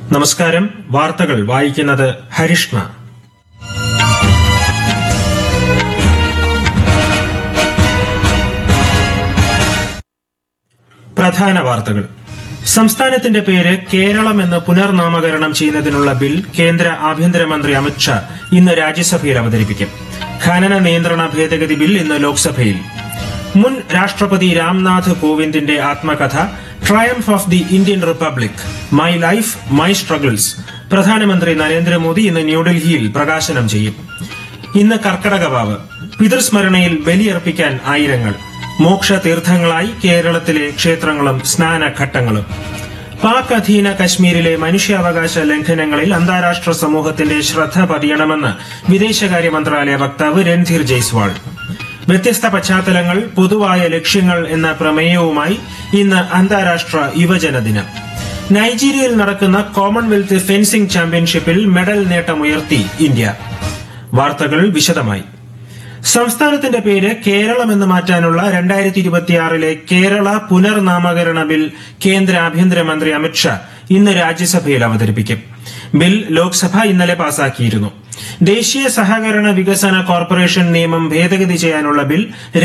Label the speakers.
Speaker 1: നമസ്കാരം വാർത്തകൾ വായിക്കുന്നത് ഹരിഷ്ണ പ്രധാന വാർത്തകൾ സംസ്ഥാനത്തിന്റെ പേര് കേരളം എന്ന് പുനർനാമകരണം ചെയ്യുന്നതിനുള്ള ബിൽ കേന്ദ്ര ആഭ്യന്തരമന്ത്രി അമിത്ഷാ ഇന്ന് രാജ്യസഭയിൽ അവതരിപ്പിക്കും ഖനന നിയന്ത്രണ ഭേദഗതി ബിൽ ഇന്ന് ലോക്സഭയിൽ മുൻ രാഷ്ട്രപതി രാംനാഥ് കോവിന്ദിന്റെ ആത്മകഥ triumph of the Indian republic my life my struggles പ്രധാനമന്ത്രി നരേന്ദ്രമോദി ഇന്ന് ന്യൂഡൽഹിയിൽ പ്രകാശനം ചെയ്യും ഇന്ന് കർക്കടകവാവ് പിതൃസ്മരണയിൽ ബലിയർപ്പിക്കാൻ ആയിരങ്ങൾ മോക്ഷ തീർത്ഥങ്ങളായി കേരളത്തിലെ ക്ഷേത്രങ്ങളും സ്നാനഘട്ടങ്ങളും പാക് അധീന കശ്മീരിലെ മനുഷ്യാവകാശ ലംഘനങ്ങളിൽ അന്താരാഷ്ട്ര സമൂഹത്തിന്റെ ശ്രദ്ധ പതിയണമെന്ന് വിദേശകാര്യ മന്ത്രാലയ വക്താവ് രൺധീർ ജയ്സ്വാൾ വ്യത്യസ്ത പശ്ചാത്തലങ്ങൾ പൊതുവായ ലക്ഷ്യങ്ങൾ എന്ന പ്രമേയവുമായി ഇന്ന് അന്താരാഷ്ട്ര യുവജന ദിനം നൈജീരിയയിൽ നടക്കുന്ന കോമൺവെൽത്ത് ഫെൻസിംഗ് ചാമ്പ്യൻഷിപ്പിൽ മെഡൽ നേട്ടമുയർത്തി ഇന്ത്യ വാർത്തകൾ വിശദമായി സംസ്ഥാനത്തിന്റെ പേര് കേരളം എന്ന് മാറ്റാനുള്ള രണ്ടായിരത്തി ഇരുപത്തിയാറിലെ കേരള പുനർനാമകരണ ബിൽ കേന്ദ്ര ആഭ്യന്തരമന്ത്രി അമിത്ഷാ ഇന്ന് രാജ്യസഭയിൽ അവതരിപ്പിക്കും ബിൽ ലോക്സഭ ഇന്നലെ പാസാക്കിയിരുന്നു ദേശീയ സഹകരണ വികസന കോർപ്പറേഷൻ നിയമം ഭേദഗതി ചെയ്യാനുള്ള ബിൽ